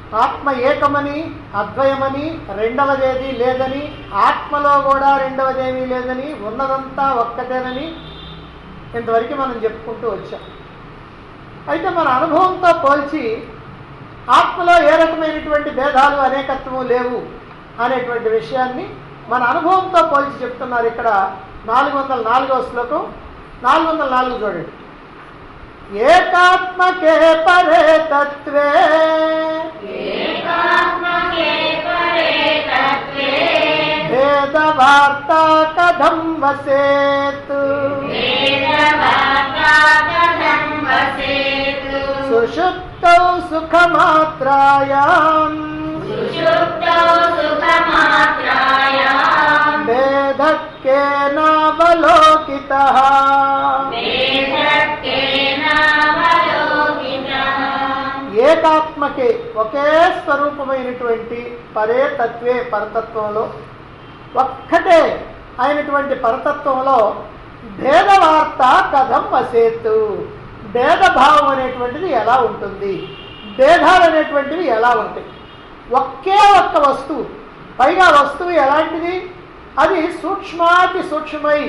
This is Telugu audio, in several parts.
ఆత్మ ఏకమని అద్వయమని రెండవదేది లేదని ఆత్మలో కూడా రెండవదేమీ లేదని ఉన్నదంతా ఒక్కటేనని ఇంతవరకు మనం చెప్పుకుంటూ వచ్చాం అయితే మన అనుభవంతో పోల్చి ఆత్మలో ఏ రకమైనటువంటి భేదాలు అనేకత్వము లేవు అనేటువంటి విషయాన్ని మన అనుభవంతో పోల్చి చెప్తున్నారు ఇక్కడ నాలుగు వందల నాలుగవ శ్లోకం నాలుగు వందల నాలుగు చూడండి ఏకాత్మకే పరే తత్వే ఏకాత్మకే పరే తత్వే భేదవార్త కథం వసేత్ వేదవార్తా కథం వసేతు సుషుప్తౌ సుఖమాత్రాయాం సుషుప్తౌ సుఖమాత్రాయాం భేదకేనావలోకిత వేదక్కేనావలోకితః ఏకాత్మకే ఒకే స్వరూపమైనటువంటి పరే తత్వే పరతత్వంలో ఒక్కటే అయినటువంటి పరతత్వంలో భేదవార్త కథం వసేతు భేదభావం అనేటువంటిది ఎలా ఉంటుంది భేదాలు అనేటువంటివి ఎలా ఉంటాయి ఒకే ఒక్క వస్తువు పైగా వస్తువు ఎలాంటిది అది సూక్ష్మాతి సూక్ష్మై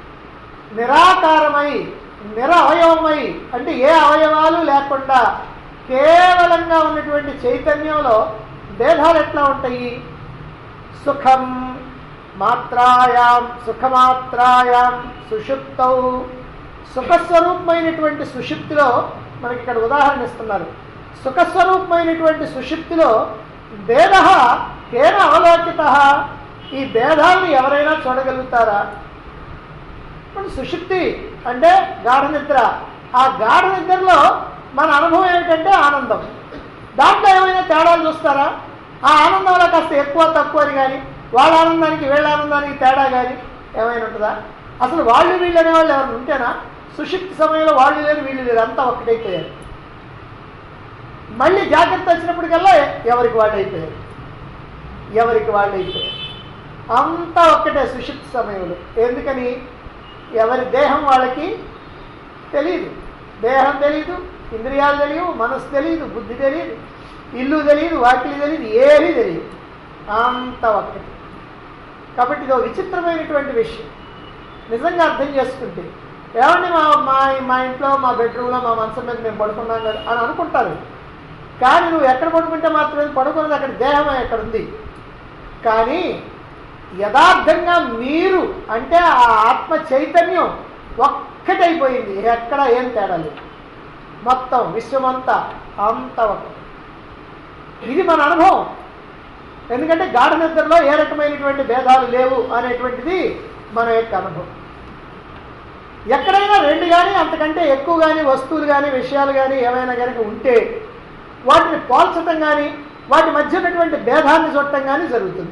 నిరాకారమై నిరవయవమై అంటే ఏ అవయవాలు లేకుండా కేవలంగా ఉన్నటువంటి చైతన్యంలో భేదాలు ఎట్లా ఉంటాయి సుఖం మాత్రాయాం సుఖమాత్రాయాం సుషుప్తౌ సుఖస్వరూపమైనటువంటి సుషుప్తిలో మనకి ఇక్కడ ఉదాహరణ ఇస్తున్నారు సుఖస్వరూపమైనటువంటి సుషుప్తిలో భేద కేన అవలోకిత ఈ భేదాలను ఎవరైనా చూడగలుగుతారా ఇప్పుడు సుషుప్తి అంటే గాఢ నిద్ర ఆ గాఢ నిద్రలో మన అనుభవం ఏమిటంటే ఆనందం దాంట్లో ఏమైనా తేడాలు చూస్తారా ఆ ఆనందంలో కాస్త ఎక్కువ తక్కువ అని కానీ వాళ్ళ ఆనందానికి వీళ్ళ ఆనందానికి తేడా కానీ ఏమైనా ఉంటుందా అసలు వాళ్ళు వీళ్ళు అనేవాళ్ళు ఎవరైనా ఉంటేనా సుషుప్తి సమయంలో వాళ్ళు లేరు వీళ్ళు లేరు అంతా ఒక్కటైపోయారు మళ్ళీ జాగ్రత్త వచ్చినప్పటికల్లా ఎవరికి వాళ్ళు అయిపోయారు ఎవరికి వాళ్ళు అయిపోయారు అంతా ఒక్కటే సుషుప్తి సమయంలో ఎందుకని ఎవరి దేహం వాళ్ళకి తెలియదు దేహం తెలియదు ఇంద్రియాలు తెలియవు మనసు తెలియదు బుద్ధి తెలియదు ఇల్లు తెలియదు వాకిలి తెలియదు ఏమీ తెలియదు అంత ఒక్కటి కాబట్టి ఇది ఒక విచిత్రమైనటువంటి విషయం నిజంగా అర్థం చేసుకుంటే ఏమండి మా మా మా ఇంట్లో మా బెడ్రూమ్లో మా మనసు మీద మేము పడుకున్నాం కదా అని అనుకుంటారు కానీ నువ్వు ఎక్కడ పడుకుంటే మాత్రమే పడుకున్నది అక్కడ దేహం ఎక్కడ ఉంది కానీ యథార్థంగా మీరు అంటే ఆ ఆత్మ చైతన్యం ఒక్కటైపోయింది ఎక్కడ ఏం తేడా లేదు మొత్తం విశ్వమంతా అంత ఒకటి ఇది మన అనుభవం ఎందుకంటే గాఢ నిద్రలో ఏ రకమైనటువంటి భేదాలు లేవు అనేటువంటిది మన యొక్క అనుభవం ఎక్కడైనా రెండు కానీ అంతకంటే ఎక్కువ కానీ వస్తువులు కానీ విషయాలు కానీ ఏమైనా కనుక ఉంటే వాటిని పోల్చటం కానీ వాటి మధ్య ఉన్నటువంటి భేదాన్ని చూడటం కానీ జరుగుతుంది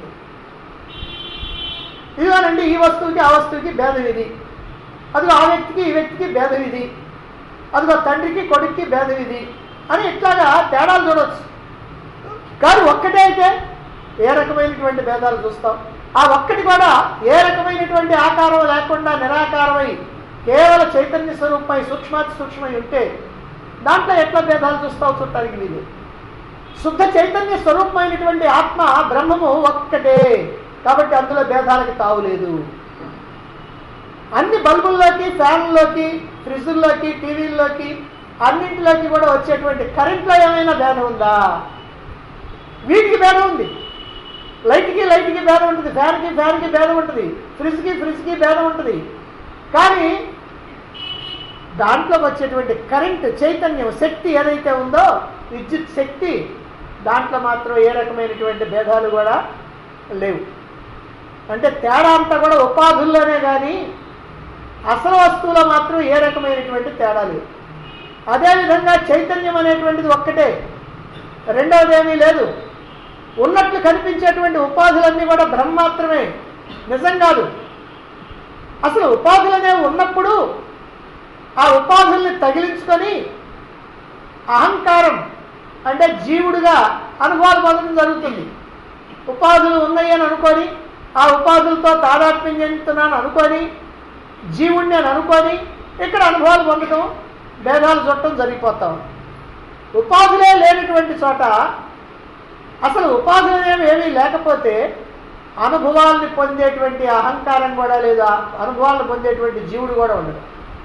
ఇదిగోనండి ఈ వస్తువుకి ఆ వస్తువుకి భేదం ఇది అదిగో ఆ వ్యక్తికి ఈ వ్యక్తికి భేదం ఇది అదిగో తండ్రికి కొడుక్కి భేదం ఇది అని ఇట్లాగా తేడాలు చూడవచ్చు కానీ ఒక్కటే అయితే ఏ రకమైనటువంటి భేదాలు చూస్తాం ఆ ఒక్కటి కూడా ఏ రకమైనటువంటి ఆకారం లేకుండా నిరాకారమై కేవల చైతన్య స్వరూపమై సూక్ష్మాతి సూక్ష్మై ఉంటే దాంట్లో ఎట్లా భేదాలు చూస్తావు చూడటానికి వీలు శుద్ధ చైతన్య స్వరూపమైనటువంటి ఆత్మ బ్రహ్మము ఒక్కటే కాబట్టి అందులో భేదాలకు తావులేదు అన్ని బల్బుల్లోకి ఫ్యాన్లోకి ఫ్రిడ్జుల్లోకి టీవీల్లోకి అన్నింటిలోకి కూడా వచ్చేటువంటి కరెంట్లో ఏమైనా భేదం ఉందా వీటికి భేదం ఉంది లైట్కి లైట్కి భేదం ఉంటుంది ఫ్యాన్కి ఫ్యాన్కి భేదం ఉంటుంది ఫ్రిడ్జ్కి ఫ్రిడ్జ్కి భేదం ఉంటుంది కానీ దాంట్లోకి వచ్చేటువంటి కరెంట్ చైతన్యం శక్తి ఏదైతే ఉందో విద్యుత్ శక్తి దాంట్లో మాత్రం ఏ రకమైనటువంటి భేదాలు కూడా లేవు అంటే తేడా అంతా కూడా ఉపాధుల్లోనే కానీ అసలు వస్తువులో మాత్రం ఏ రకమైనటువంటి తేడా లేదు అదేవిధంగా చైతన్యం అనేటువంటిది ఒక్కటే రెండవది ఏమీ లేదు ఉన్నట్లు కనిపించేటువంటి ఉపాధులన్నీ కూడా బ్రహ్మ మాత్రమే నిజం కాదు అసలు ఉపాధులు అనేవి ఉన్నప్పుడు ఆ ఉపాధుల్ని తగిలించుకొని అహంకారం అంటే జీవుడుగా అనుభవాలు పొందడం జరుగుతుంది ఉపాధులు ఉన్నాయి అని అనుకొని ఆ ఉపాధులతో తాదాత్మ్యం చెందుతున్నాను అనుకొని జీవుణ్ణి అని అనుకొని ఇక్కడ అనుభవాలు పొందడం భేదాలు చుట్టం జరిగిపోతాం ఉపాధులే లేనటువంటి చోట అసలు ఉపాధులు అనేవి ఏమీ లేకపోతే అనుభవాల్ని పొందేటువంటి అహంకారం కూడా లేదు ఆ అనుభవాలను పొందేటువంటి జీవుడు కూడా ఉండడు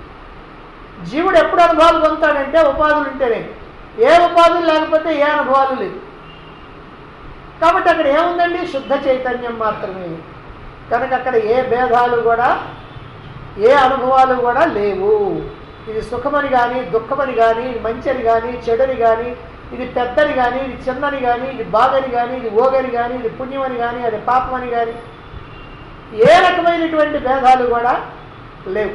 జీవుడు ఎప్పుడు అనుభవాలు పొందుతాడంటే ఉపాధులు ఉంటేనే ఏ ఉపాధులు లేకపోతే ఏ అనుభవాలు లేవు కాబట్టి అక్కడ ఏముందండి శుద్ధ చైతన్యం మాత్రమే కనుక అక్కడ ఏ భేదాలు కూడా ఏ అనుభవాలు కూడా లేవు ఇది సుఖమని కానీ దుఃఖమని కానీ ఇది మంచని కానీ చెడని కానీ ఇది పెద్దని కానీ ఇది చిన్నని కానీ ఇది బాగని కానీ ఇది ఓగని కానీ ఇది పుణ్యమని కానీ అది పాపమని కానీ ఏ రకమైనటువంటి భేదాలు కూడా లేవు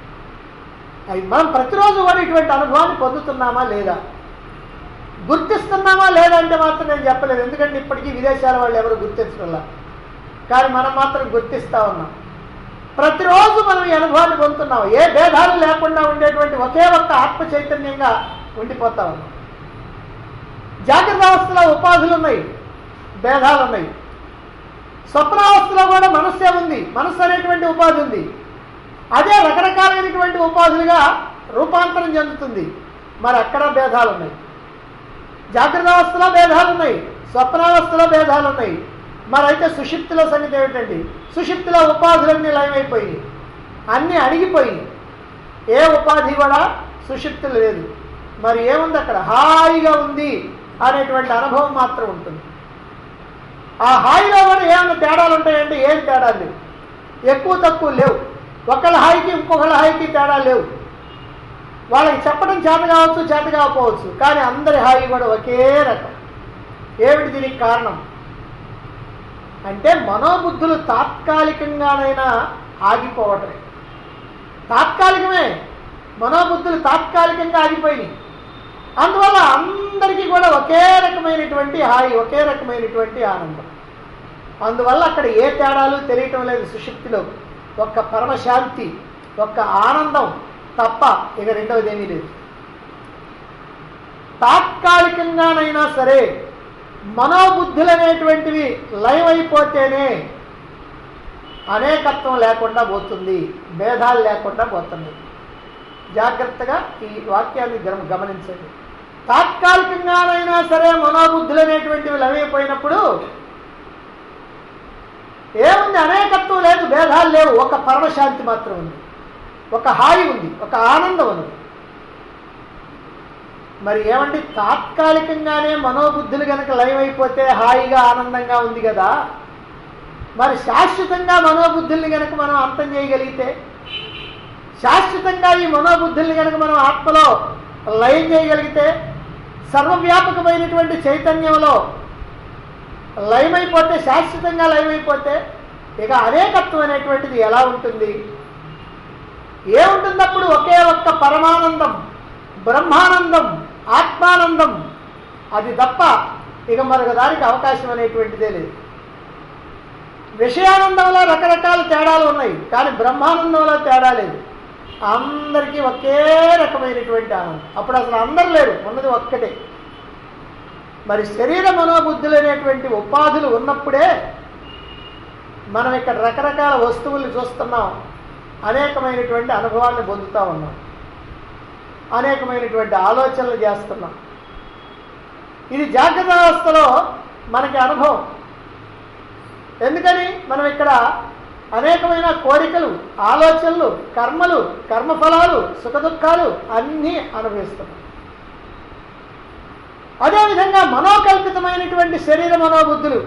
అవి మనం ప్రతిరోజు కూడా ఇటువంటి అనుభవాన్ని పొందుతున్నామా లేదా గుర్తిస్తున్నామా లేదా అంటే మాత్రం నేను చెప్పలేదు ఎందుకంటే ఇప్పటికీ విదేశాల వాళ్ళు ఎవరు గుర్తించడంలా కానీ మనం మాత్రం గుర్తిస్తా ఉన్నాం ప్రతిరోజు మనం ఈ అనుభవాన్ని పొందుతున్నాం ఏ భేదాలు లేకుండా ఉండేటువంటి ఒకే ఒక్క ఆత్మ చైతన్యంగా ఉండిపోతా ఉన్నాం జాగ్రత్త అవస్థలో ఉపాధులు ఉన్నాయి భేదాలు ఉన్నాయి స్వప్నావస్థలో కూడా మనస్సే ఉంది మనస్సు అనేటువంటి ఉపాధి ఉంది అదే రకరకాలైనటువంటి ఉపాధులుగా రూపాంతరం చెందుతుంది మరి అక్కడ భేదాలు ఉన్నాయి జాగ్రత్త అవస్థలో భేదాలు ఉన్నాయి స్వప్నావస్థలో భేదాలు ఉన్నాయి మరి అయితే సుషిప్తిలో సంగతి ఏమిటండి సుషిప్తిలో ఉపాధులన్నీ లయమైపోయి అన్నీ అడిగిపోయి ఏ ఉపాధి కూడా సుషిప్తులు లేదు మరి ఏముంది అక్కడ హాయిగా ఉంది అనేటువంటి అనుభవం మాత్రం ఉంటుంది ఆ హాయిలో కూడా ఏమైనా తేడాలు ఉంటాయంటే ఏం తేడాలు లేవు ఎక్కువ తక్కువ లేవు ఒకళ్ళ హాయికి ఇంకొకళ్ళ హాయికి తేడా లేవు వాళ్ళకి చెప్పడం చేత కావచ్చు చేత కాకపోవచ్చు కానీ అందరి హాయి కూడా ఒకే రకం ఏమిటి దీనికి కారణం అంటే మనోబుద్ధులు తాత్కాలికంగానైనా ఆగిపోవటమే తాత్కాలికమే మనోబుద్ధులు తాత్కాలికంగా ఆగిపోయినాయి అందువల్ల అందరికీ కూడా ఒకే రకమైనటువంటి హాయి ఒకే రకమైనటువంటి ఆనందం అందువల్ల అక్కడ ఏ తేడాలు తెలియటం లేదు సుషుప్తిలో ఒక్క పరమశాంతి ఒక్క ఆనందం తప్ప ఇక రెండవది ఏమీ లేదు తాత్కాలికంగానైనా సరే మనోబుద్ధులు అనేటువంటివి లయమైపోతేనే అనేకత్వం లేకుండా పోతుంది భేదాలు లేకుండా పోతుంది జాగ్రత్తగా ఈ వాక్యాన్ని గమ- గమనించండి తాత్కాలికంగానైనా సరే మనోబుద్ధులు అనేటువంటివి లయమైపోయినప్పుడు ఏముంది అనేకత్వం లేదు భేదాలు లేవు ఒక పరమశాంతి మాత్రం ఉంది ఒక హాయి ఉంది ఒక ఆనందం ఉంది మరి ఏమండి తాత్కాలికంగానే మనోబుద్ధులు కనుక లయమైపోతే హాయిగా ఆనందంగా ఉంది కదా మరి శాశ్వతంగా మనోబుద్ధుల్ని కనుక మనం అంతం చేయగలిగితే శాశ్వతంగా ఈ మనోబుద్ధుల్ని కనుక మనం ఆత్మలో లయం చేయగలిగితే సర్వవ్యాపకమైనటువంటి చైతన్యంలో లయమైపోతే శాశ్వతంగా లయమైపోతే ఇక అనేకత్వం అనేటువంటిది ఎలా ఉంటుంది ఏముంటుంది అప్పుడు ఒకే ఒక్క పరమానందం బ్రహ్మానందం ఆత్మానందం అది తప్ప ఇక మరొక దానికి అవకాశం అనేటువంటిదే లేదు విషయానందంలో రకరకాల తేడాలు ఉన్నాయి కానీ బ్రహ్మానందంలో తేడా లేదు అందరికీ ఒకే రకమైనటువంటి ఆనందం అప్పుడు అసలు అందరు లేరు ఉన్నది ఒక్కటే మరి శరీర మనోబుద్ధులు అనేటువంటి ఉపాధులు ఉన్నప్పుడే మనం ఇక్కడ రకరకాల వస్తువుల్ని చూస్తున్నాం అనేకమైనటువంటి అనుభవాన్ని పొందుతూ ఉన్నాం అనేకమైనటువంటి ఆలోచనలు చేస్తున్నాం ఇది జాగ్రత్త వ్యవస్థలో మనకి అనుభవం ఎందుకని మనం ఇక్కడ అనేకమైన కోరికలు ఆలోచనలు కర్మలు కర్మఫలాలు సుఖదుఖాలు అన్నీ అనుభవిస్తున్నాం అదేవిధంగా మనోకల్పితమైనటువంటి శరీర మనోబుద్ధులు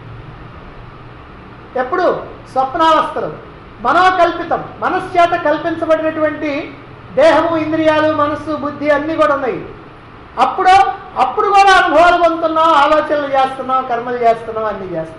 ఎప్పుడు స్వప్నావస్థలు మనోకల్పితం మనశ్చేత కల్పించబడినటువంటి దేహము ఇంద్రియాలు మనస్సు బుద్ధి అన్నీ కూడా ఉన్నాయి అప్పుడు అప్పుడు కూడా అనుభవాలు పొందుతున్నాం ఆలోచనలు చేస్తున్నాం కర్మలు చేస్తున్నాం అన్నీ చేస్తున్నాం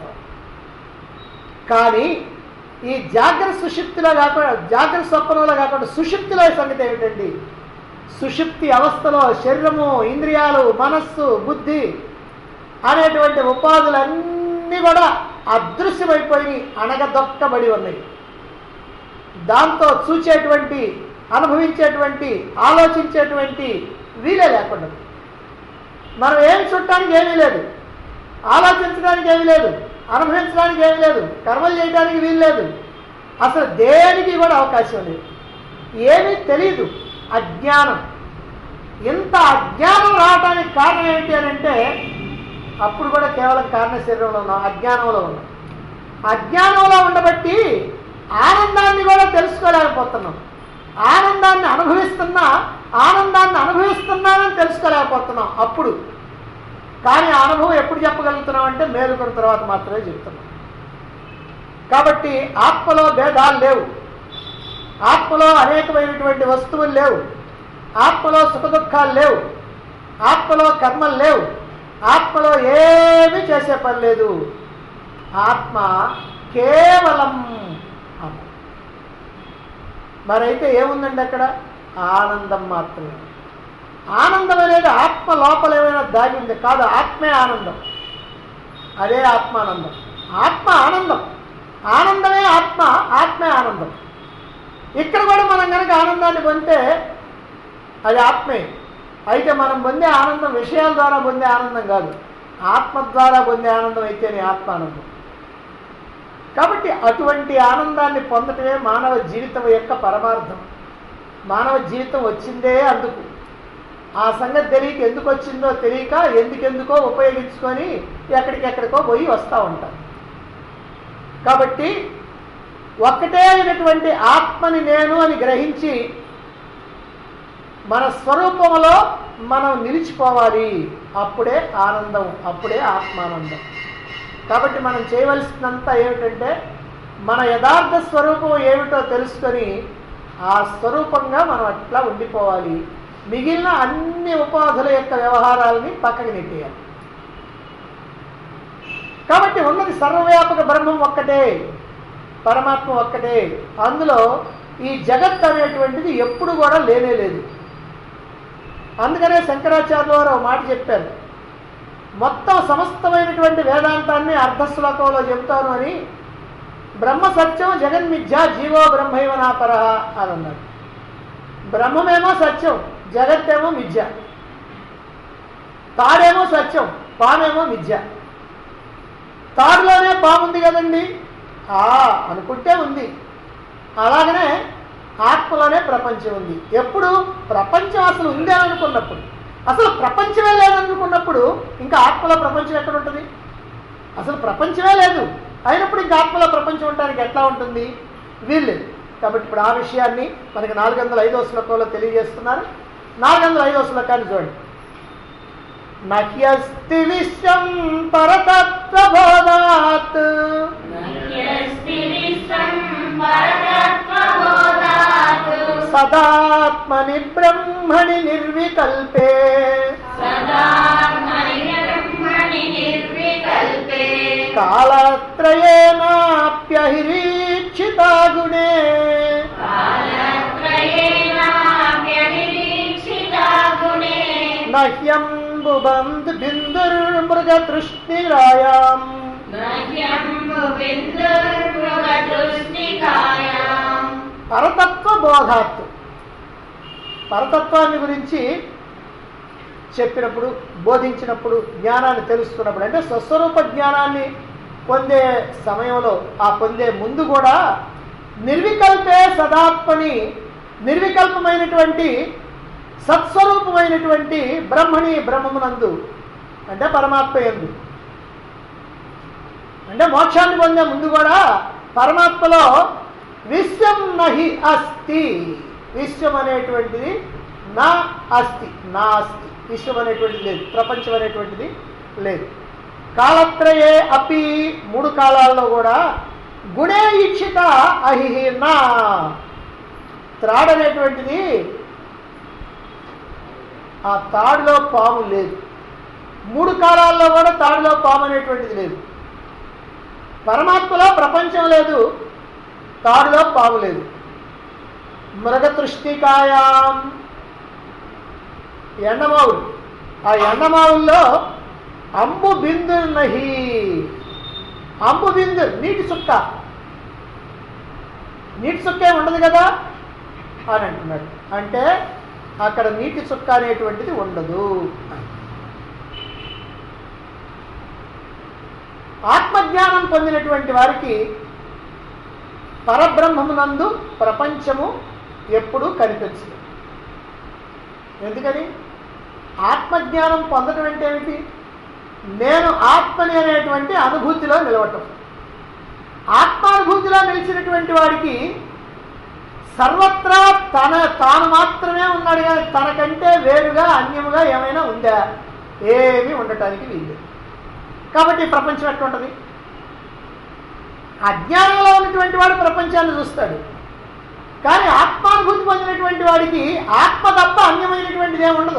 కానీ ఈ జాగ్రత్త సుషుప్తిలో కాకుండా జాగ్రత్త స్వప్నంలో కాకుండా సుషుప్తిలో సంగతి ఏమిటండి సుషుప్తి అవస్థలో శరీరము ఇంద్రియాలు మనస్సు బుద్ధి అనేటువంటి ఉపాధులన్నీ కూడా అదృశ్యమైపోయి అణగదొక్కబడి ఉన్నాయి దాంతో చూచేటువంటి అనుభవించేటువంటి ఆలోచించేటువంటి వీలే లేకుండా ఉంది. మనం ఏమి చుట్టానికి ఏమీ లేదు ఆలోచించడానికి ఏమీ లేదు అనుభవించడానికి ఏమీ లేదు కర్మలు చేయడానికి వీలు లేదు అసలు దేనికి కూడా అవకాశం లేదు ఏమీ తెలియదు అజ్ఞానం ఇంత అజ్ఞానం రావడానికి కారణం ఏంటి అని అంటే అప్పుడు కూడా కేవలం కారణ శరీరంలో ఉన్నాం అజ్ఞానంలో ఉన్నాం అజ్ఞానంలో ఉండబట్టి ఆనందాన్ని కూడా తెలుసుకోలేకపోతున్నాం ఆనందాన్ని అనుభవిస్తున్నా ఆనందాన్ని అనుభవిస్తున్నానని తెలుసుకోలేకపోతున్నాం అప్పుడు కానీ ఆ అనుభవం ఎప్పుడు చెప్పగలుగుతున్నాం అంటే మేలుకున్న తర్వాత మాత్రమే చెప్తున్నాం కాబట్టి ఆత్మలో భేదాలు లేవు ఆత్మలో అనేకమైనటువంటి వస్తువులు లేవు ఆత్మలో సుఖదుఖాలు లేవు ఆత్మలో కర్మలు లేవు ఆత్మలో ఏమీ చేసే పని లేదు ఆత్మ కేవలం ఆత్మ. మరైతే ఏముందండి అక్కడ ఆనందం మాత్రమే ఆనందం అనేది ఆత్మ లోపల ఏమైనా దాగింది కాదు ఆత్మే ఆనందం అదే ఆత్మానందం ఆత్మ ఆనందం ఆనందమే ఆత్మ ఆత్మే ఆనందం ఇక్కడ కూడా మనం కనుక ఆనందాన్ని పొందితే అది ఆత్మే అయితే మనం పొందే ఆనందం విషయాల ద్వారా పొందే ఆనందం కాదు ఆత్మ ద్వారా పొందే ఆనందం అయితేనే ఆత్మానందం కాబట్టి అటువంటి ఆనందాన్ని పొందటమే మానవ జీవితం యొక్క పరమార్థం మానవ జీవితం వచ్చిందే అందుకు ఆ సంగతి తెలియక ఎందుకు వచ్చిందో తెలియక ఎందుకెందుకో ఉపయోగించుకొని ఎక్కడికెక్కడికో పోయి వస్తూ ఉంటారు కాబట్టి ఒక్కటే అయినటువంటి ఆత్మని నేను అని గ్రహించి మన స్వరూపంలో మనం నిలిచిపోవాలి అప్పుడే ఆనందం అప్పుడే ఆత్మానందం కాబట్టి మనం చేయవలసినంత ఏమిటంటే మన యథార్థ స్వరూపం ఏమిటో తెలుసుకొని ఆ స్వరూపంగా మనం అట్లా ఉండిపోవాలి మిగిలిన అన్ని ఉపాధుల యొక్క వ్యవహారాలని పక్కకి నెట్టేయాలి కాబట్టి ఉన్నది సర్వవ్యాపక బ్రహ్మం ఒక్కటే పరమాత్మ ఒక్కటే అందులో ఈ జగత్ అనేటువంటిది ఎప్పుడు కూడా లేనే లేదు అందుకనే శంకరాచార్యుల వారు ఒక మాట చెప్పారు మొత్తం సమస్తమైనటువంటి వేదాంతాన్ని అర్ధశ్లోకంలో చెప్తాను అని బ్రహ్మ సత్యం జగన్మిథ్య జీవో బ్రహ్మైవ నా పరహ అని అన్నాడు బ్రహ్మమేమో సత్యం జగత్తేమో మిథ్య తాడేమో సత్యం పామేమో మిథ్య తాడులోనే పాము ఉంది కదండి ఆ అనుకుంటే ఉంది అలాగనే ఆత్మలోనే ప్రపంచం ఉంది ఎప్పుడు ప్రపంచం అసలు ఉంది అని అనుకున్నప్పుడు అసలు ప్రపంచమే లేదనుకున్నప్పుడు ఇంకా ఆత్మలో ప్రపంచం ఎక్కడ ఉంటుంది అసలు ప్రపంచమే లేదు అయినప్పుడు ఇంకా ఆత్మలో ప్రపంచం ఉండడానికి ఎట్లా ఉంటుంది వీల్లేదు కాబట్టి ఇప్పుడు ఆ విషయాన్ని మనకి నాలుగు వందల ఐదో శ్లోకంలో తెలియజేస్తున్నారు నాలుగు వందల ఐదో శ్లోకాన్ని చూడండి నహ్యస్తి విశ్వం పరతత్వబోధాత్ యస్తి విశ్వం పరతత్వబోధాత్ సదాత్మని బ్రహ్మణి నిర్వికల్పే సదా బ్రహ్మణి నిర్వికల్పే కాలత్రయేనాప్యహిరీక్షితా గుణే కాలత్రయేనావ్యనిరీక్షితా గుణే నహ్యంబుబంధ్ బిందుర్మృగతృష్ణిరాయాం నహ్యంబు బిందుర్మృగదృష్టికాయాం పరతత్వ బోధాత్తు పరతత్వాన్ని గురించి చెప్పినప్పుడు బోధించినప్పుడు జ్ఞానాన్ని తెలుసుకున్నప్పుడు అంటే స్వస్వరూప జ్ఞానాన్ని పొందే సమయంలో ఆ పొందే ముందు కూడా నిర్వికల్పే సదాత్మని నిర్వికల్పమైనటువంటి సత్స్వరూపమైనటువంటి బ్రహ్మణి బ్రహ్మమునందు అంటే పరమాత్మ ఎందు అంటే మోక్షాన్ని పొందే ముందు కూడా పరమాత్మలో విశ్వం నహి అస్తి విశ్వం అనేటువంటిది నా అస్తి నా అస్తి విశ్వం అనేటువంటిది లేదు ప్రపంచం అనేటువంటిది లేదు కాలత్రయే అపి మూడు కాలాల్లో కూడా గుణే ఈక్షిత అహిహి నా త్రాడనేటువంటిది ఆ తాడులో పాము లేదు మూడు కాలాల్లో కూడా తాడులో పాము అనేటువంటిది లేదు పరమాత్మలో ప్రపంచం లేదు తాడులో పాము లేదు మృగతృష్టికాయాం ఎండమావులు ఆ ఎండమావుల్లో అంబు బిందు నహి అంబు బిందు నీటి చుక్క నీటి చుక్కే ఉండదు కదా అని అంటున్నాడు అంటే అక్కడ నీటి చుక్క అనేటువంటిది ఉండదు ఆత్మజ్ఞానం పొందినటువంటి వారికి పరబ్రహ్మమునందు ప్రపంచము ఎప్పుడూ కనిపించదు ఎందుకని ఆత్మజ్ఞానం పొందడం అంటే ఏమిటి నేను ఆత్మని అనేటువంటి అనుభూతిలో నిలవటం ఆత్మానుభూతిలో నిలిచినటువంటి వాడికి సర్వత్రా తన తాను మాత్రమే ఉన్నాడు కానీ తనకంటే వేరుగా అన్యముగా ఏమైనా ఉందా ఏమీ ఉండటానికి వీలు కాబట్టి ఈ ప్రపంచం ఎట్లుంటది అజ్ఞానంలో ఉన్నటువంటి వాడు ప్రపంచాన్ని చూస్తాడు కానీ ఆత్మానుభూతి పొందినటువంటి వాడికి ఆత్మ తప్ప అన్యమైనటువంటిది ఏమి ఉండదు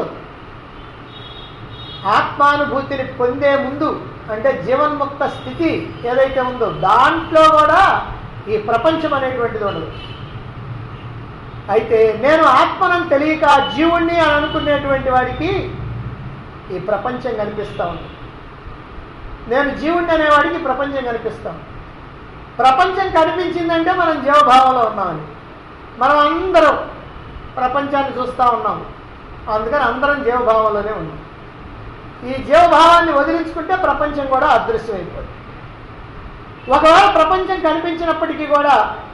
ఆత్మానుభూతిని పొందే ముందు అంటే జీవన్ముక్త స్థితి ఏదైతే ఉందో దాంట్లో కూడా ఈ ప్రపంచం అనేటువంటిది ఉండదు అయితే నేను ఆత్మనం తెలియక జీవుణ్ణి అని అనుకునేటువంటి వాడికి ఈ ప్రపంచం కనిపిస్తూ ఉంది నేను జీవుణ్ణి అనేవాడికి ప్రపంచం కనిపిస్తాం ప్రపంచం కనిపించిందంటే మనం జీవభావంలో ఉన్నామని మనం అందరం ప్రపంచాన్ని చూస్తూ ఉన్నాం అందుకని అందరం జీవభావంలోనే ఉన్నాం ఈ జీవభావాన్ని వదిలించుకుంటే ప్రపంచం కూడా అదృశ్యమైపోతుంది ఒకవేళ ప్రపంచం కనిపించినప్పటికీ కూడా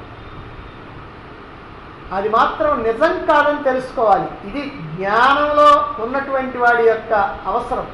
అది మాత్రం నిజం కాదని తెలుసుకోవాలి ఇది జ్ఞానంలో ఉన్నటువంటి వాడి యొక్క అవసరం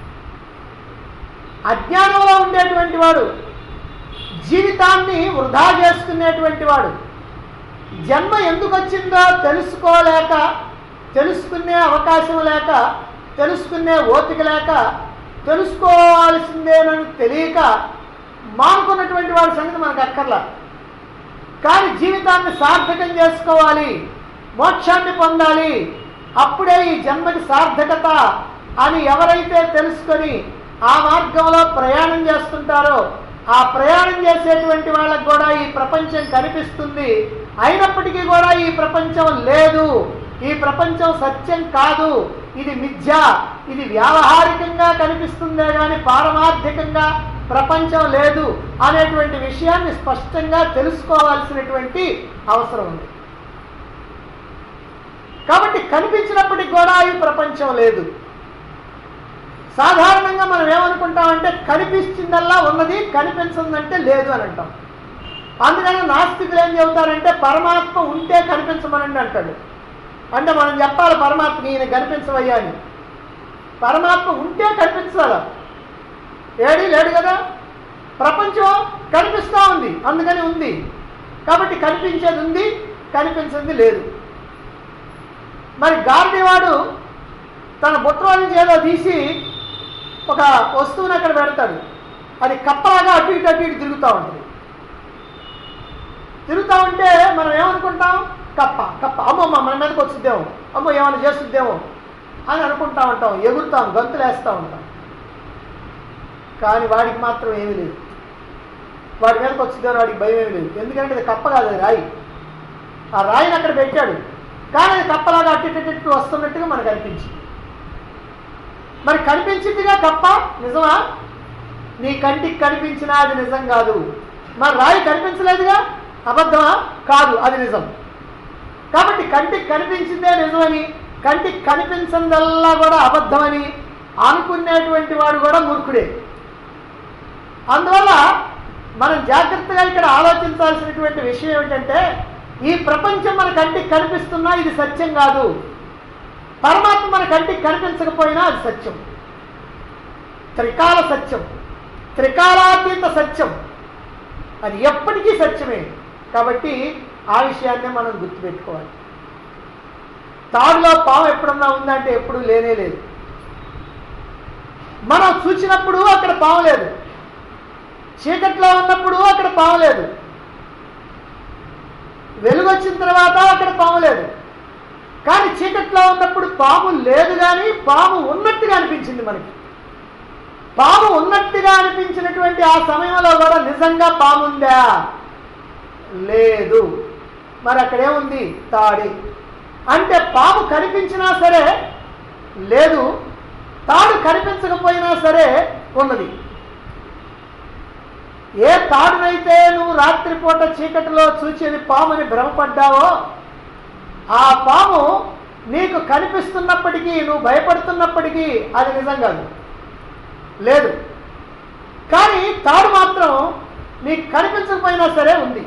అజ్ఞానంలో ఉండేటువంటి వాడు జీవితాన్ని వృధా చేసుకునేటువంటి వాడు జన్మ ఎందుకు వచ్చిందో తెలుసుకోలేక తెలుసుకునే అవకాశం లేక తెలుసుకునే ఓపిక లేక తెలుసుకోవాల్సిందేనని తెలియక మానుకున్నటువంటి వాడి సంగతి మనకు అక్కర్లా కానీ జీవితాన్ని సార్థకం చేసుకోవాలి మోక్షాన్ని పొందాలి అప్పుడే ఈ జన్మకి సార్థకత అని ఎవరైతే తెలుసుకొని ఆ మార్గంలో ప్రయాణం చేస్తుంటారో ఆ ప్రయాణం చేసేటువంటి వాళ్ళకు కూడా ఈ ప్రపంచం కనిపిస్తుంది అయినప్పటికీ కూడా ఈ ప్రపంచం లేదు ఈ ప్రపంచం సత్యం కాదు ఇది మిథ్య ఇది వ్యావహారికంగా కనిపిస్తుందే కానీ పారమార్థికంగా ప్రపంచం లేదు అనేటువంటి విషయాన్ని స్పష్టంగా తెలుసుకోవాల్సినటువంటి అవసరం ఉంది కాబట్టి కనిపించినప్పటికి కూడా ఈ ప్రపంచం లేదు సాధారణంగా మనం ఏమనుకుంటామంటే కనిపిస్తుందల్లా ఉన్నది కనిపించిందంటే లేదు అని అంటాం అందుకని నాస్తికులు ఏం చెబుతారంటే పరమాత్మ ఉంటే కనిపించమనండి అంటాడు అంటే మనం చెప్పాలి పరమాత్మ ఈయన కనిపించవయ్యా అని పరమాత్మ ఉంటే కనిపించాలా ఏడీ లేడు కదా ప్రపంచం కనిపిస్తూ ఉంది అందుకని ఉంది కాబట్టి కనిపించేది ఉంది కనిపించింది లేదు మరి గార్డీవాడు తన బుట్టలో నుంచి ఏదో తీసి ఒక వస్తువుని అక్కడ పెడతాడు అది కప్పలాగా అటు ఇటు అటు ఇటు తిరుగుతూ ఉంటుంది తిరుగుతూ ఉంటే మనం ఏమనుకుంటాం కప్ప కప్ప అమ్మమ్మ మన మీదకి వచ్చిద్దేమో అమ్మో ఏమైనా చేస్తుందేమో అని అనుకుంటా ఉంటాం ఎగురుతాం గంతులు వేస్తూ ఉంటాం కానీ వాడికి మాత్రం ఏమీ లేదు వాడి మీదకి వచ్చిందని వాడికి భయం ఏమీ లేదు ఎందుకంటే అది కప్ప కాదు అది రాయి ఆ రాయిని అక్కడ పెట్టాడు కానీ అది కప్పలాగా అట్టి ఇటు ఇటు వస్తున్నట్టుగా మనకు అనిపించింది మరి కనిపించిందిగా కప్ప నిజమా నీ కంటికి కనిపించినా అది నిజం కాదు మరి రాయి కనిపించలేదుగా అబద్ధమా కాదు అది నిజం కాబట్టి కంటికి కనిపించిందే నిజమని కంటికి కనిపించిందల్లా కూడా అబద్ధమని అనుకునేటువంటి వాడు కూడా మూర్ఖుడే అందువల్ల మనం జాగ్రత్తగా ఇక్కడ ఆలోచించాల్సినటువంటి విషయం ఏమిటంటే ఈ ప్రపంచం మన కంటికి కనిపిస్తున్నా ఇది సత్యం కాదు పరమాత్మ మన కంటికి కనిపించకపోయినా అది సత్యం త్రికాల సత్యం త్రికాలాతీత సత్యం అది ఎప్పటికీ సత్యమే కాబట్టి ఆ విషయాన్నే మనం గుర్తుపెట్టుకోవాలి తాడులో పాము ఎప్పుడన్నా ఉందంటే ఎప్పుడు లేనే లేదు మనం చూసినప్పుడు అక్కడ పాము లేదు చీకట్లో ఉన్నప్పుడు అక్కడ పాము లేదు వెలుగు వచ్చిన తర్వాత అక్కడ పాము లేదు కానీ చీకట్లో ఉన్నప్పుడు పాము లేదు కానీ పాము ఉన్నట్టుగా అనిపించింది మనకి పాము ఉన్నట్టుగా అనిపించినటువంటి ఆ సమయంలో కూడా నిజంగా పాము ఉందా లేదు మరి అక్కడేముంది తాడి అంటే పాము కనిపించినా సరే లేదు తాడు కనిపించకపోయినా సరే ఉన్నది ఏ తాడునైతే నువ్వు రాత్రిపూట చీకటిలో చూసేది పాముని భ్రమపడ్డావో ఆ పాము నీకు కనిపిస్తున్నప్పటికీ నువ్వు భయపడుతున్నప్పటికీ అది నిజం కాదు లేదు కానీ తాడు మాత్రం నీకు కనిపించకపోయినా సరే ఉంది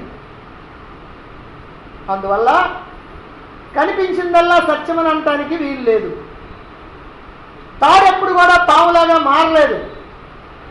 అందువల్ల కనిపించిందల్లా సత్యమని అనటానికి వీలు లేదు తాడు ఎప్పుడు కూడా పాములాగా మారలేదు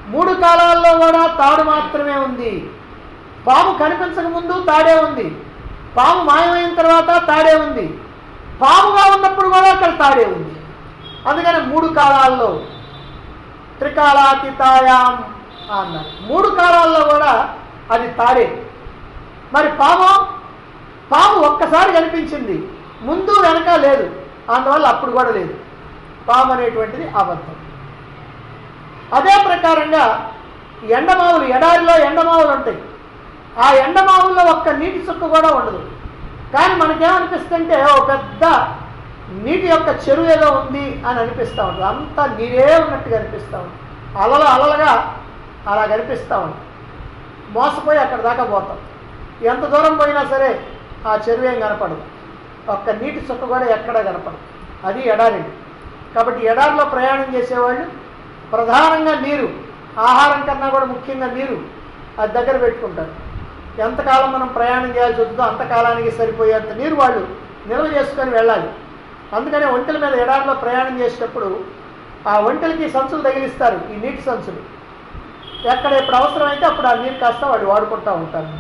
మూడు కాలాల్లో కూడా తాడు మాత్రమే ఉంది పాము కనిపించక ముందు తాడే ఉంది పాము మాయమైన తర్వాత తాడే ఉంది పాముగా ఉన్నప్పుడు కూడా అక్కడ తాడే ఉంది అందుకని మూడు కాలాల్లో త్రికాలాతీతాయాం అన్నారు మూడు కాలాల్లో కూడా అది తాడే మరి పాము పాము ఒక్కసారి కనిపించింది ముందు వెనక లేదు అందువల్ల అప్పుడు కూడా లేదు పాము అనేటువంటిది అబద్ధం అదే ప్రకారంగా ఎండమావులు ఎడారిలో ఎండమావులు ఉంటాయి ఆ ఎండమావుల్లో ఒక్క నీటి చుక్క కూడా ఉండదు కానీ మనకేమనిపిస్తుంటే ఒక పెద్ద నీటి యొక్క చెరువు ఏదో ఉంది అని అనిపిస్తూ ఉంటుంది అంతా నీరే ఉన్నట్టుగా అనిపిస్తూ ఉంటుంది అలలు అలలుగా అలా కనిపిస్తూ ఉంటుంది మోసపోయి అక్కడ దాకా పోతాం ఎంత దూరం పోయినా సరే ఆ చెరువు ఏం కనపడదు ఒక్క నీటి చుక్క కూడా ఎక్కడా కనపడదు అది ఎడారి కాబట్టి ఎడారిలో ప్రయాణం చేసేవాళ్ళు ప్రధానంగా నీరు ఆహారం కన్నా కూడా ముఖ్యంగా నీరు అది దగ్గర పెట్టుకుంటారు ఎంతకాలం మనం ప్రయాణం చేయాల్సి వస్తుందో అంతకాలానికి సరిపోయేంత నీరు వాళ్ళు నిల్వ చేసుకొని వెళ్ళాలి అందుకనే ఒంటెల మీద ఎడారిలో ప్రయాణం చేసేటప్పుడు ఆ ఒంటెలకి సంచులు తగిలిస్తారు ఈ నీటి సంచులు ఎక్కడ ఎప్పుడు అవసరమైతే అప్పుడు ఆ నీరు కాస్త వాళ్ళు వాడుకుంటూ ఉంటారు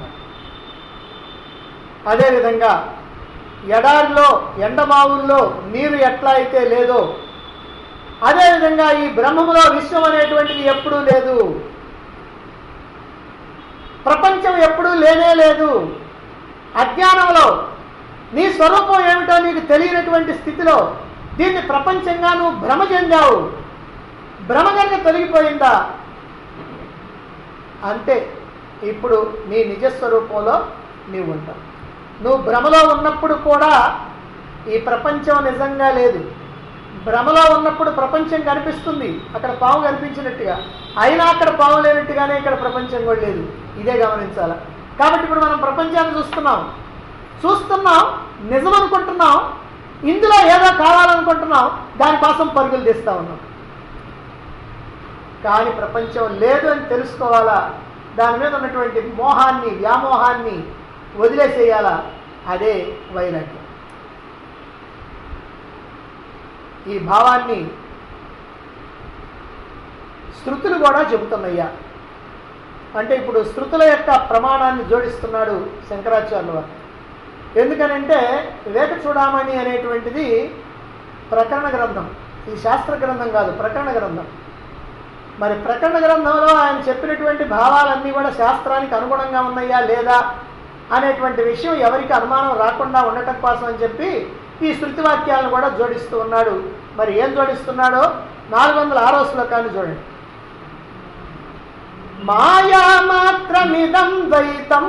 అదేవిధంగా ఎడారిలో ఎండమావుల్లో నీరు ఎట్లా అయితే లేదో అదేవిధంగా ఈ బ్రహ్మములో విశ్వం అనేటువంటిది ఎప్పుడూ లేదు ప్రపంచం ఎప్పుడూ లేనే లేదు అజ్ఞానంలో నీ స్వరూపం ఏమిటో నీకు తెలియనటువంటి స్థితిలో దీన్ని ప్రపంచంగా నువ్వు భ్రమ చెందావు భ్రమ కనుక తొలగిపోయిందా అంతే ఇప్పుడు నీ నిజస్వరూపంలో నీవు ఉంటావు నువ్వు భ్రమలో ఉన్నప్పుడు కూడా ఈ ప్రపంచం నిజంగా లేదు భ్రమలో ఉన్నప్పుడు ప్రపంచం కనిపిస్తుంది అక్కడ పాము కనిపించినట్టుగా అయినా అక్కడ పాము లేనట్టుగానే ఇక్కడ ప్రపంచం కూడా లేదు ఇదే గమనించాల కాబట్టి ఇప్పుడు మనం ప్రపంచాన్ని చూస్తున్నాం చూస్తున్నాం నిజం అనుకుంటున్నాం ఇందులో ఏదో కావాలనుకుంటున్నాం దానికోసం పరుగులు తీస్తా ఉన్నాం కానీ ప్రపంచం లేదు అని తెలుసుకోవాలా దాని మీద ఉన్నటువంటి మోహాన్ని వ్యామోహాన్ని వదిలేసేయాలా అదే వైరాగ్యం ఈ భావాన్ని శృతులు కూడా చెబుతున్నాయ్యా అంటే ఇప్పుడు శృతుల యొక్క ప్రమాణాన్ని జోడిస్తున్నాడు శంకరాచార్యుల వారు ఎందుకనంటే వివేక చూడమని అనేటువంటిది ప్రకరణ గ్రంథం ఈ శాస్త్ర గ్రంథం కాదు ప్రకరణ గ్రంథం మరి ప్రకరణ గ్రంథంలో ఆయన చెప్పినటువంటి భావాలన్నీ కూడా శాస్త్రానికి అనుగుణంగా ఉన్నాయా లేదా అనేటువంటి విషయం ఎవరికి అనుమానం రాకుండా ఉండటం కోసం అని చెప్పి ఈ శృతి వాక్యాలను కూడా జోడిస్తూ ఉన్నాడు మరి ఏం జోడిస్తున్నాడో నాలుగు వందల ఆరో శ్లోకాన్ని చూడండి మాయా మాత్రమిదం ద్వైతం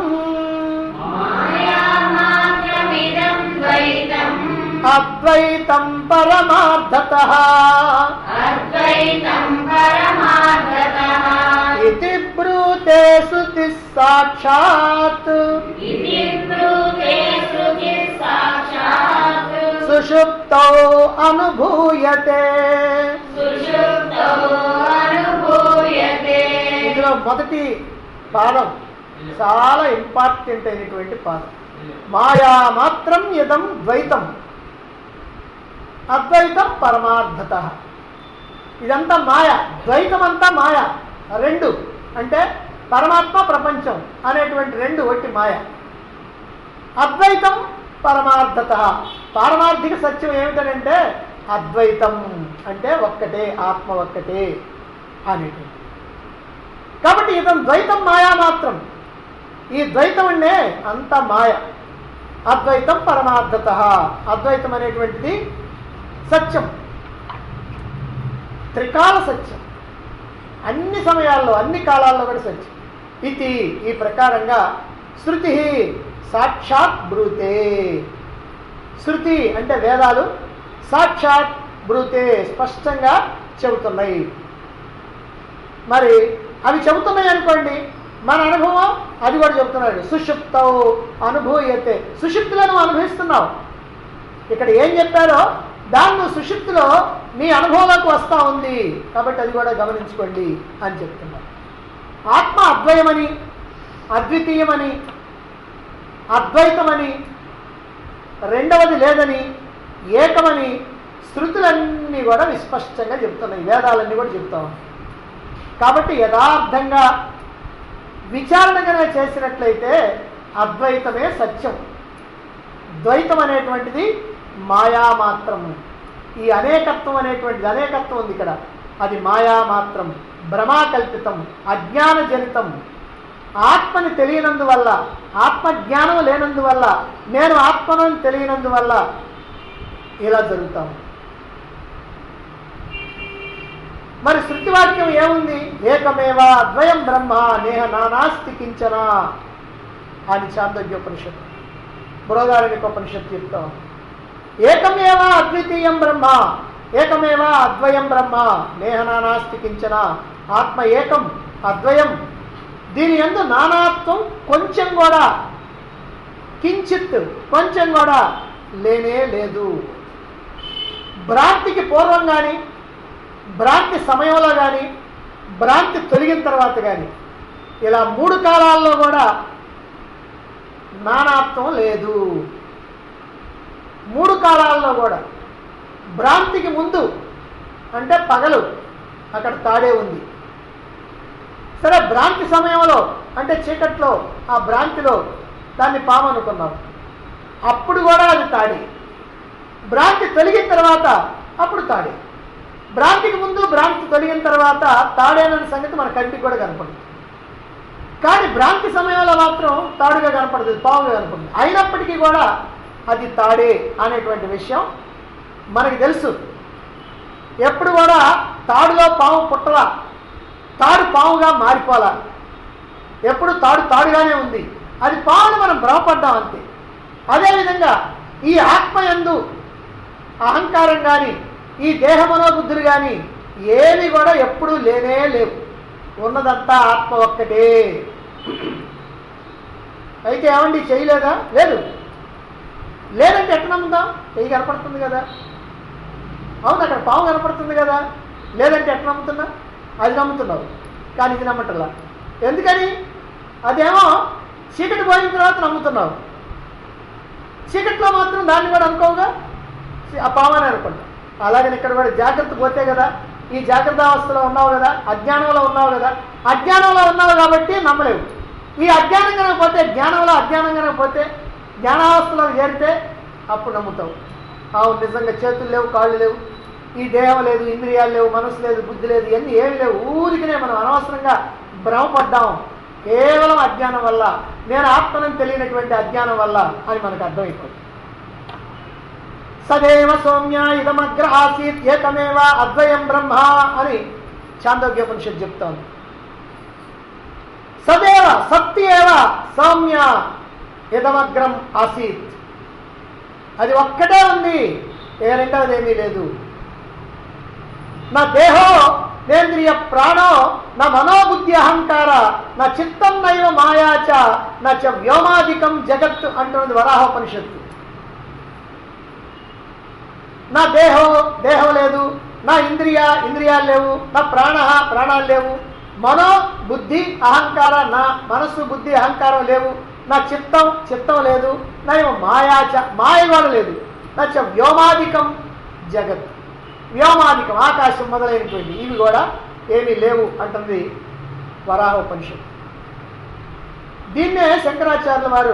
మాయామాత్రమిదం ద్వైతం అద్వైతం పరమార్థత అద్వైతం పరమార్థతః ఇది బ్రూతే శృతి సాక్షాత్ ఇది బ్రూతే శృతి సాక్షాత్ సుషుప్తౌ అనుభూయతే సుషుప్తో అనుభూయతే ఇందులో మొదటి పాదం చాలా ఇంపార్టెంట్ అయినటువంటి పాదం మాయా మాత్రం ఇదం ద్వైతం అద్వైతం పరమార్థత ఇదంతా మాయ ద్వైతం అంతా మాయ రెండు అంటే పరమాత్మ ప్రపంచం అనేటువంటి రెండు ఒకటి మాయ అద్వైతం పరమార్థత పారమార్థిక సత్యం ఏమిటనంటే అద్వైతం అంటే ఒక్కటే ఆత్మ ఒక్కటే అనేటువంటి కాబట్టి ఇతను ద్వైతం మాయా మాత్రం ఈ ద్వైతం అంటే అంత మాయ అద్వైతం పరమార్థత అద్వైతం అనేటువంటిది సత్యం త్రికాల సత్యం అన్ని సమయాల్లో అన్ని కాలాల్లో కూడా సత్యం ఇది ఈ ప్రకారంగా శృతి సాక్షాత్ బ్రూతే శృతి అంటే వేదాలు సాక్షాత్ బ్రూతే స్పష్టంగా చెబుతున్నాయి మరి అవి చెబుతున్నాయి అనుకోండి మన అనుభవం అది కూడా చెబుతున్నాడు సుషుప్తవు అనుభూయతే సుషుప్తిలో నువ్వు అనుభవిస్తున్నావు ఇక్కడ ఏం చెప్పారో దాన్ని నువ్వు సుషుప్తిలో నీ అనుభవంలోకి వస్తూ ఉంది కాబట్టి అది కూడా గమనించుకోండి అని చెప్తున్నారు ఆత్మ అద్వయమని అద్వితీయమని అద్వైతమని రెండవది లేదని ఏకమని శృతులన్నీ కూడా విస్పష్టంగా చెప్తున్నాయి వేదాలన్నీ కూడా చెప్తా ఉన్నాయి కాబట్టి యథార్థంగా విచారణ కనుక చేసినట్లయితే అద్వైతమే సత్యం ద్వైతం అనేటువంటిది మాయా మాత్రము ఈ అనేకత్వం అనేటువంటిది అనేకత్వం ఉంది ఇక్కడ అది మాయా మాత్రం భ్రమాకల్పితం అజ్ఞానజనితం ఆత్మని తెలియనందువల్ల ఆత్మజ్ఞానం లేనందువల్ల నేను ఆత్మను తెలియనందువల్ల ఇలా జరుగుతాం మరి శృతివాక్యం ఏముంది ఏకమేవ అద్వయం బ్రహ్మ నేహ నానాస్తి కించన అని చాందోగ్యోపనిషత్తు బృహదారణ్యకోపనిషత్తు చెప్తాం ఏకమేవ అద్వితీయం బ్రహ్మ ఏకమేవ అద్వయం బ్రహ్మ నేహ నానాస్తి కించన ఆత్మ ఏకం అద్వయం దీని ఎందు నానాత్వం కొంచెం కూడా కించిత్ కొంచెం కూడా లేనే లేదు భ్రాంతికి పూర్వం కానీ భ్రాంతి సమయంలో కానీ భ్రాంతి తొలగిన తర్వాత కానీ ఇలా మూడు కాలాల్లో కూడా నానాత్వం లేదు మూడు కాలాల్లో కూడా భ్రాంతికి ముందు అంటే పగలు అక్కడ తాడే ఉంది సరే భ్రాంతి సమయంలో అంటే చీకట్లో ఆ భ్రాంతిలో దాన్ని పాము అనుకున్నాం అప్పుడు కూడా అది తాడి భ్రాంతి తొలగిన తర్వాత అప్పుడు తాడే భ్రాంతికి ముందు భ్రాంతి తొలగిన తర్వాత తాడేనని సంగతి మన కంటికి కూడా కనపడుతుంది కానీ భ్రాంతి సమయంలో మాత్రం తాడుగా కనపడదు పావుగా కనపడుతుంది అయినప్పటికీ కూడా అది తాడే అనేటువంటి విషయం మనకి తెలుసు ఎప్పుడు కూడా తాడులో పాము పుట్టలా తాడు పాముగా మారిపోలా ఎప్పుడు తాడు తాడుగానే ఉంది అది పామును మనం భ్రమపడ్డాం అంతే అదేవిధంగా ఈ ఆత్మ యందు అహంకారం కానీ ఈ దేహ మనోబుద్ధులు కానీ ఏవి కూడా ఎప్పుడూ లేనే లేవు ఉన్నదంతా ఆత్మ ఒక్కటే అయితే ఏమండి చేయలేదా లేదు లేదంటే ఎట్లా నమ్ముదాం చెయ్యి కనపడుతుంది కదా అవును అక్కడ పాము కనపడుతుంది కదా లేదంటే ఎట్లా నమ్ముతున్నా అది నమ్ముతున్నావు కానీ ఇది నమ్మటల్లా ఎందుకని అదేమో చీకటి పోయిన తర్వాత నమ్ముతున్నావు చీకట్లో మాత్రం దాన్ని కూడా అనుకోవుగా ఆ పామని అనుకుంటా అలాగని ఇక్కడ కూడా జాగ్రత్త పోతే కదా ఈ జాగ్రత్త అవస్థలో ఉన్నావు కదా అజ్ఞానంలో ఉన్నావు కదా అజ్ఞానంలో ఉన్నావు కాబట్టి నమ్మలేవు ఈ అజ్ఞానం కనుక పోతే జ్ఞానంలో అజ్ఞానం కనుక పోతే జ్ఞానావస్థలో చేరితే అప్పుడు నమ్ముతావు అవును నిజంగా చేతులు లేవు కాళ్ళు లేవు ఈ దేహం లేదు ఇంద్రియాలు లేవు మనసు లేదు బుద్ధి లేదు ఇవన్నీ ఏమి లేవు ఊరికనే మనం అనవసరంగా భ్రమపడ్డాం కేవలం అజ్ఞానం వల్ల నేను ఆత్మనం తెలియనటువంటి అజ్ఞానం వల్ల అని మనకు అర్థమైపోతుంది సదేవ సౌమ్య ఇదమగ్ర ఆసీత్ ఏకమేవ అద్వయం బ్రహ్మ అని చాందోగ్యోపనిషత్ చెప్తోంది సదేవ సత్యేవ సౌమ్య ఇదమగ్రం ఆసీత్ అది ఒక్కటే ఉంది ఏ రెండవది ఏమీ లేదు నా దేహో నేంద్రియ ప్రాణో నా మనోబుద్ధి అహంకార నా చిత్తం నైవ మాయాచ నా చ వ్యోమాధికం జగత్ అంటున్నది వరాహోపనిషత్తు నా దేహం దేహం లేదు నా ఇంద్రియ ఇంద్రియాలు లేవు నా ప్రాణ ప్రాణాలు లేవు మనో బుద్ధి అహంకార నా మనస్సు బుద్ధి అహంకారం లేవు నా చిత్తం చిత్తం లేదు నా ఏమో మాయాచ మాయ కూడా లేదు నా చ వ్యోమాధికం జగత్ వ్యోమాధికం ఆకాశం మొదలైనటువంటి ఇవి కూడా ఏమీ లేవు అంటుంది వరాహోపనిషత్ దీన్నే శంకరాచార్యుల వారు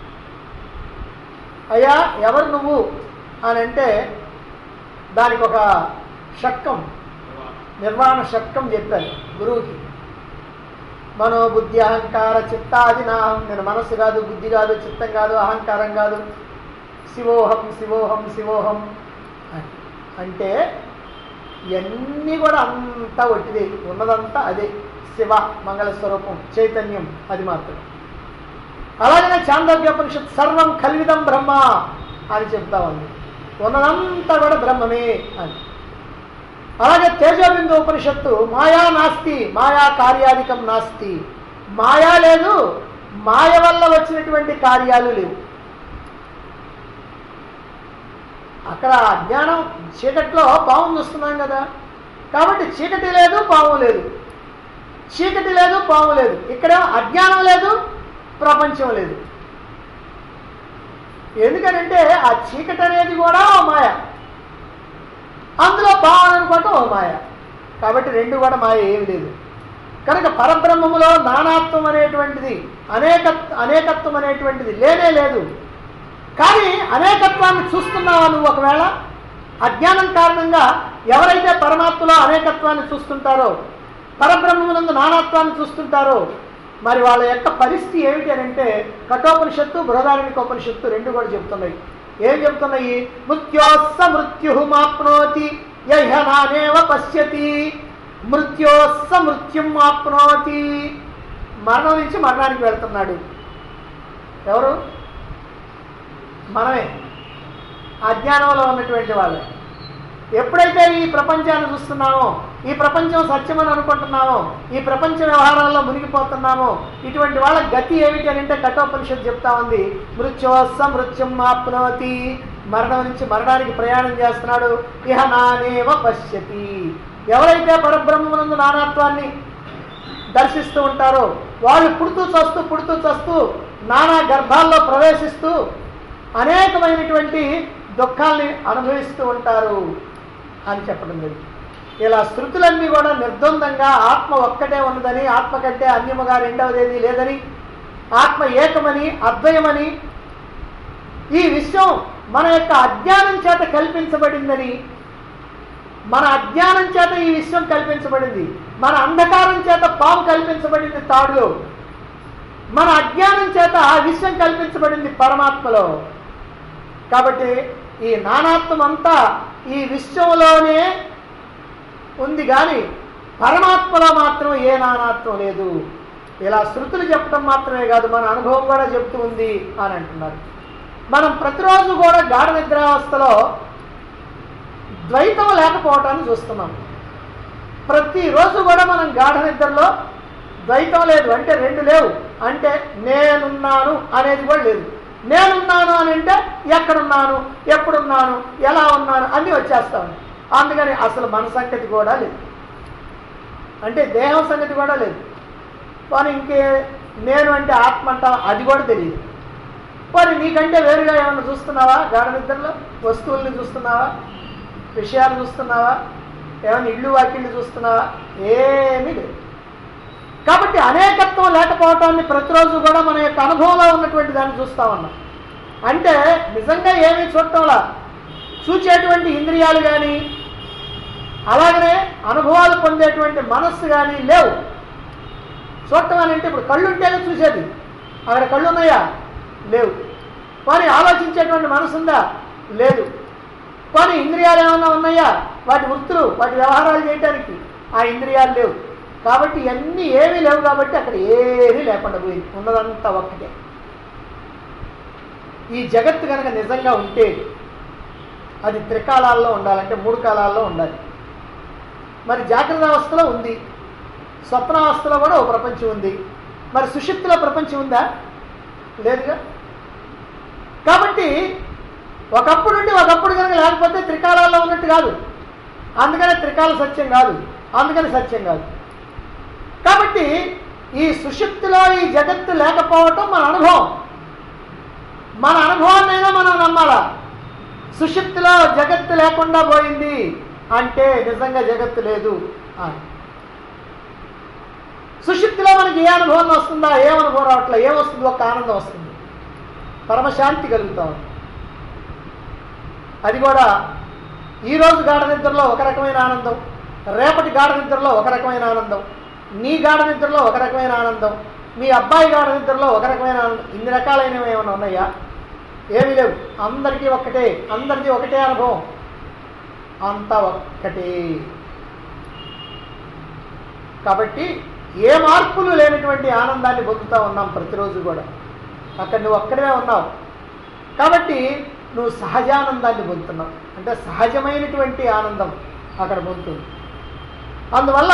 అయ్యా ఎవరు నువ్వు అని అంటే దానికి ఒక షక్కం నిర్మాణ షక్కం చెప్పారు గురువుకి మనోబుద్ధి అహంకార చిత్తాది నా నేను మనస్సు కాదు బుద్ధి కాదు చిత్తం కాదు అహంకారం కాదు శివోహం శివోహం శివోహం అని. అంటే ఇవన్నీ కూడా అంతా ఒట్టిదే ఉన్నదంతా అదే శివ మంగళ స్వరూపం చైతన్యం అది మాత్రం అలాగనే చాందోగ్యోపనిషత్ సర్వం కల్విదం బ్రహ్మ అని చెప్తా ఉంది ఉన్నదంతా కూడా బ్రహ్మమే అని అలాగే తేజోబిందు ఉపనిషత్తు మాయా నాస్తి మాయా కార్యాధికం నాస్తి మాయా లేదు మాయ వల్ల వచ్చినటువంటి కార్యాలు లేవు అక్కడ అజ్ఞానం చీకట్లో పాము చూస్తున్నాం కదా కాబట్టి చీకటి లేదు పాము లేదు చీకటి లేదు పాము లేదు ఇక్కడ అజ్ఞానం లేదు ప్రపంచం లేదు ఎందుకనంటే ఆ చీకటి అనేది కూడా ఓ మాయ అందులో పాము అనుకోవటం ఓ మాయ కాబట్టి రెండు కూడా మాయ ఏమి లేదు కనుక పరబ్రహ్మములో నానాత్వం అనేటువంటిది అనేక అనేకత్వం అనేటువంటిది లేనే లేదు కానీ అనేకత్వాన్ని చూస్తున్నావా నువ్వు ఒకవేళ అజ్ఞానం కారణంగా ఎవరైతే పరమాత్మలో అనేకత్వాన్ని చూస్తుంటారో పరబ్రహ్మమునందు నానాత్వాన్ని చూస్తుంటారో మరి వాళ్ళ యొక్క పరిస్థితి ఏమిటి అని అంటే కఠోపనిషత్తు బృహదారణికోపనిషత్తు రెండు కూడా చెప్తున్నాయి ఏం చెప్తున్నాయి మృత్యోస్స మృత్యు మాప్నోతి యహ నానేవ పశ్యతి మృత్యోస్స మృత్యుం ఆప్నోతి మరణం నుంచి మరణానికి వెళ్తున్నాడు ఎవరు మనమే అజ్ఞానంలో ఉన్నటువంటి వాళ్ళే ఎప్పుడైతే ఈ ప్రపంచాన్ని చూస్తున్నామో ఈ ప్రపంచం సత్యమని అనుకుంటున్నామో ఈ ప్రపంచ వ్యవహారాల్లో మునిగిపోతున్నామో ఇటువంటి వాళ్ళ గతి ఏమిటి అని అంటే కఠోపనిషత్తు చెప్తా ఉంది మృత్యోస్స మృత్యుం ఆప్నోతి మరణం నుంచి మరణానికి ప్రయాణం చేస్తున్నాడు ఇహ నానేవ పశ్యతి ఎవరైతే పరబ్రహ్మనందు నానాత్వాన్ని దర్శిస్తూ ఉంటారో వాళ్ళు పుడుతూ చస్తూ పుడుతూ చస్తూ నానా గర్భాల్లో ప్రవేశిస్తూ అనేకమైనటువంటి దుఃఖాల్ని అనుభవిస్తూ ఉంటారు అని చెప్పడం లేదు ఇలా శృతులన్నీ కూడా నిర్ద్వందంగా ఆత్మ ఒక్కటే ఉన్నదని ఆత్మ కంటే అన్యముగా రెండవదేది లేదని ఆత్మ ఏకమని అద్వయమని ఈ విషయం మన యొక్క అజ్ఞానం చేత కల్పించబడిందని మన అజ్ఞానం చేత ఈ విశ్వం కల్పించబడింది మన అంధకారం చేత పాము కల్పించబడింది తాడులో మన అజ్ఞానం చేత ఆ విశ్వం కల్పించబడింది పరమాత్మలో కాబట్టి ఈ నానాత్వం అంతా ఈ విశ్వంలోనే ఉంది కానీ పరమాత్మలో మాత్రం ఏ నానాత్వం లేదు ఇలా శృతులు చెప్పడం మాత్రమే కాదు మన అనుభవం కూడా చెప్తూ ఉంది అని అంటున్నారు మనం ప్రతిరోజు కూడా గాఢ నిద్రావస్థలో ద్వైతం లేకపోవటాన్ని చూస్తున్నాం ప్రతిరోజు కూడా మనం గాఢ నిద్రలో ద్వైతం లేదు అంటే రెండు లేవు అంటే నేనున్నాను అనేది కూడా లేదు నేనున్నాను అని అంటే ఎక్కడున్నాను ఎప్పుడున్నాను ఎలా ఉన్నాను అన్నీ వచ్చేస్తాను అందుకని అసలు మన సంగతి కూడా లేదు అంటే దేహం సంగతి కూడా లేదు కానీ ఇంకే నేను అంటే ఆత్మ అంటావా అది కూడా తెలియదు మరి నీకంటే వేరుగా ఏమన్నా చూస్తున్నావా గాఢ నిద్రలో వస్తువుల్ని చూస్తున్నావా విషయాలు చూస్తున్నావా ఏమైనా ఇళ్ళు వాకిళ్ళు చూస్తున్నావా ఏమీ లేదు కాబట్టి అనేకత్వం లేకపోవటాన్ని ప్రతిరోజు కూడా మన యొక్క అనుభవంలో ఉన్నటువంటి దాన్ని చూస్తా ఉన్నాం అంటే నిజంగా ఏమీ చూడటంలా చూచేటువంటి ఇంద్రియాలు కానీ అలాగనే అనుభవాలు పొందేటువంటి మనస్సు కానీ లేవు చూడటం అని అంటే ఇప్పుడు కళ్ళు ఉంటేనే చూసేది అక్కడ కళ్ళు ఉన్నాయా లేవు కానీ ఆలోచించేటువంటి మనసు ఉందా లేదు కానీ ఇంద్రియాలు ఏమైనా ఉన్నాయా వాటి వృత్తులు వాటి వ్యవహారాలు చేయడానికి ఆ ఇంద్రియాలు లేవు కాబట్టి ఇవన్నీ ఏమీ లేవు కాబట్టి అక్కడ ఏమీ లేకుండా పోయింది ఉన్నదంతా ఒక్కటే ఈ జగత్తు కనుక నిజంగా ఉంటే అది త్రికాలాల్లో ఉండాలంటే మూడు కాలాల్లో ఉండాలి మరి జాగ్రత్త అవస్థలో ఉంది స్వప్నావస్థలో కూడా ఒక ప్రపంచం ఉంది మరి సుషిప్తిలో ప్రపంచం ఉందా లేదుగా కాబట్టి ఒకప్పుడు నుండి ఒకప్పుడు కనుక లేకపోతే త్రికాలాల్లో ఉన్నట్టు కాదు అందుకనే త్రికాల సత్యం కాదు అందుకని సత్యం కాదు కాబట్టి ఈ సుషుప్తిలో ఈ జగత్తు లేకపోవటం మన అనుభవం మన అనుభవాన్నైనా మనం నమ్మాలా సుషుప్తిలో జగత్తు లేకుండా పోయింది అంటే నిజంగా జగత్తు లేదు అని సుషుప్తిలో మనకి ఏ అనుభవం వస్తుందా ఏ అనుభవం రావట్లే ఏమొస్తుంది ఒక ఆనందం వస్తుంది పరమశాంతి కలుగుతాం అది కూడా ఈరోజు గాఢ నిద్రలో ఒక రకమైన ఆనందం రేపటి గాఢ నిద్రలో ఒక రకమైన ఆనందం నీ గాఢ నిద్రలో ఒక రకమైన ఆనందం మీ అబ్బాయి గాఢ నిద్రలో ఒక రకమైన ఆనందం ఇన్ని రకాలైనవి ఏమైనా ఉన్నాయా ఏమీ లేవు అందరికీ ఒక్కటే అందరికీ ఒకటే అనుభవం అంతా ఒక్కటే కాబట్టి ఏ మార్పులు లేనటువంటి ఆనందాన్ని పొందుతూ ఉన్నాం ప్రతిరోజు కూడా అక్కడ నువ్వు ఒక్కడే ఉన్నావు కాబట్టి నువ్వు సహజానందాన్ని పొందుతున్నావు అంటే సహజమైనటువంటి ఆనందం అక్కడ పొందుతుంది అందువల్ల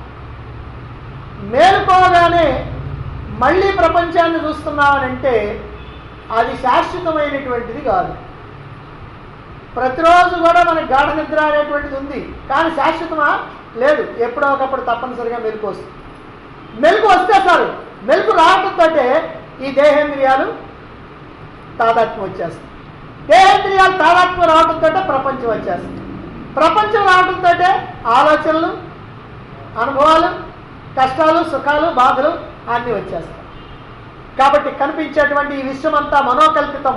మేలుకోగానే మళ్ళీ ప్రపంచాన్ని చూస్తున్నావనంటే అది శాశ్వతమైనటువంటిది కాదు ప్రతిరోజు కూడా మనకి గాఢ నిద్ర అనేటువంటిది ఉంది కానీ శాశ్వతమా లేదు ఎప్పుడో ఒకప్పుడు తప్పనిసరిగా మెలకు వస్తుంది మెలకు వస్తే సార్ మెలకు రావడంతో ఈ దేహేంద్రియాలు తాదాత్మ్యం వచ్చేస్తుంది దేహేంద్రియాలు తాదాత్మ్యం రావడంతో ప్రపంచం వచ్చేస్తుంది ప్రపంచం రావడంతో ఆలోచనలు అనుభవాలు కష్టాలు సుఖాలు బాధలు అన్నీ వచ్చేస్తాయి కాబట్టి కనిపించేటువంటి ఈ విశ్వమంతా మనోకల్పితం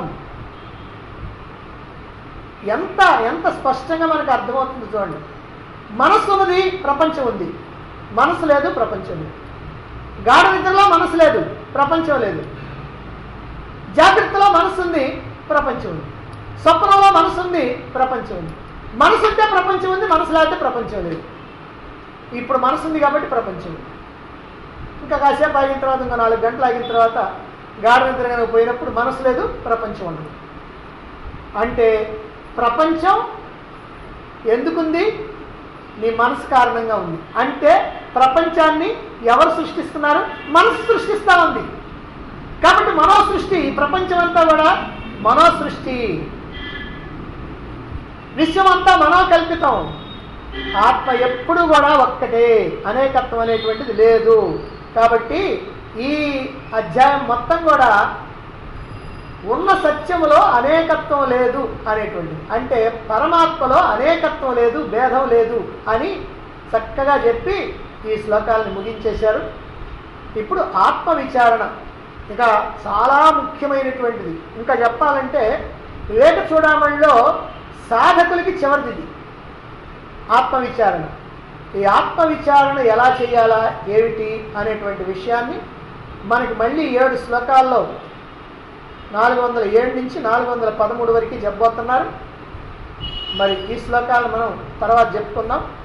ఎంత ఎంత స్పష్టంగా మనకు అర్థమవుతుంది చూడండి మనస్సు ఉన్నది ప్రపంచం ఉంది మనసు లేదు ప్రపంచం లేదు గాఢ నిద్రలో మనసు లేదు ప్రపంచం లేదు జాగ్రత్తలో మనసు ఉంది ప్రపంచం ఉంది స్వప్నంలో మనసు ఉంది ప్రపంచం ఉంది మనసు ఉంటే ప్రపంచం ఉంది మనసు లేకపోతే ప్రపంచం లేదు ఇప్పుడు మనసు ఉంది కాబట్టి ప్రపంచం ఉంది ఇంకా కాసేపు ఆగిన తర్వాత ఇంకా నాలుగు గంటలు ఆగిన తర్వాత గాఢ నిద్ర కనుక పోయినప్పుడు మనసు లేదు ప్రపంచం ఉండదు అంటే ప్రపంచం ఎందుకుంది నీ మనసు కారణంగా ఉంది అంటే ప్రపంచాన్ని ఎవరు సృష్టిస్తున్నారు మనసు సృష్టిస్తా ఉంది కాబట్టి మనో సృష్టి ప్రపంచం అంతా కూడా మనో సృష్టి విశ్వమంతా మనోకల్పితం ఆత్మ ఎప్పుడు కూడా ఒక్కటే అనేకత్వం అనేటువంటిది లేదు కాబట్టి ఈ అధ్యాయం మొత్తం కూడా ఉన్న సత్యములో అనేకత్వం లేదు అనేటువంటిది అంటే పరమాత్మలో అనేకత్వం లేదు భేదం లేదు అని చక్కగా చెప్పి ఈ శ్లోకాలను ముగించేశారు ఇప్పుడు ఆత్మ విచారణ ఇక చాలా ముఖ్యమైనటువంటిది ఇంకా చెప్పాలంటే వివేక చూడమణిలో సాధకులకి చివరిది ఇది. ఆత్మ విచారణ ఈ ఆత్మ విచారణ ఎలా చేయాలా ఏమిటి అనేటువంటి విషయాన్ని మనకి మళ్ళీ ఏడు శ్లోకాల్లో నాలుగు వందల ఏడు నుంచి నాలుగు వందల పదమూడు వరకు చెప్పబోతున్నారు మరి ఈ శ్లోకాలు మనం తర్వాత చెప్పుకుందాం